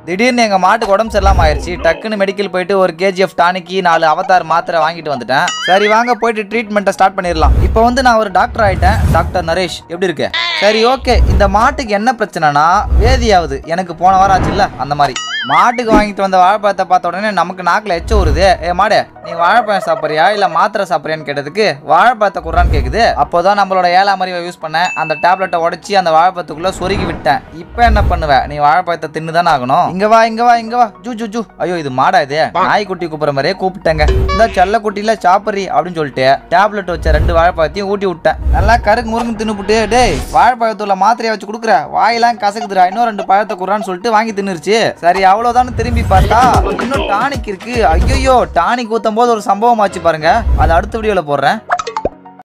திடீர்னு எங்க மாட்டுக்கு உடம்பு சரியில்லாம ஆயிருச்சு டக்குன்னு மெடிக்கல் போயிட்டு ஒரு கேஜிஎஃப் டானிக்கு நாலு அவதார் மாத்திரை வாங்கிட்டு வந்துட்டேன் சரி வாங்க போயிட்டு ட்ரீட்மெண்ட்டை ஸ்டார்ட் பண்ணிடலாம் இப்போ வந்து நான் ஒரு டாக்டர் ஆயிட்டேன் டாக்டர் நரேஷ் எப்படி இருக்கு சரி ஓகே இந்த மாட்டுக்கு என்ன பிரச்சனைனா வேதியாவது எனக்கு போன வாரம் ஆச்சுல்ல அந்த மாதிரி மாட்டுக்கு வாங்கிட்டு வந்த வாழைப்பழத்தை பார்த்த உடனே நமக்கு நாக்கில் எச்ச வருது ஏ மாடு நீ வாழைப்பழம் சாப்பிட்றியா இல்லை மாத்திரை சாப்பிட்றியான்னு கேட்டதுக்கு வாழைப்பழத்தை குடுறான்னு கேட்குது அப்போதான் நம்மளோட ஏழாம் அறிவை யூஸ் பண்ணேன் அந்த டேப்லெட்டை உடச்சி அந்த வாழைப்பழத்துக்குள்ள சொருகி விட்டேன் இப்போ என்ன பண்ணுவ நீ வாழைப்பழத்தை தின்னு தானே ஆகணும் இங்க வா இங்க வா இங்க வா ஜூ ஜூ ஜூ ஐயோ இது மாடா இது நாய்க்குட்டி கூப்பிட்ற மாதிரியே கூப்பிட்டேங்க இந்த செல்ல குட்டியில சாப்பிட்றி அப்படின்னு சொல்லிட்டு டேப்லெட் வச்ச ரெண்டு வாழைப்பழத்தையும் ஊட்டி விட்டேன் நல்லா கருக்கு முருங்கு தின்னுப்புட்டு டேய் வாழைப்பழத்துல மாத்திரையை வச்சு கொடுக்குற வாயெல்லாம் கசக்குதுடா இன்னும் ரெண்டு பழத்தை குடுறான்னு சொல்லிட்டு வாங்கி தின்னுருச்சு சரி அவ்வளவுதான் திரும்பி பார்த்தா இன்னும் டானிக் இருக்கு ஐயோ டானிக் ஊத்தும் போது ஒரு சம்பவம் ஆச்சு பாருங்க அது அடுத்த வீடியோல போடுறேன்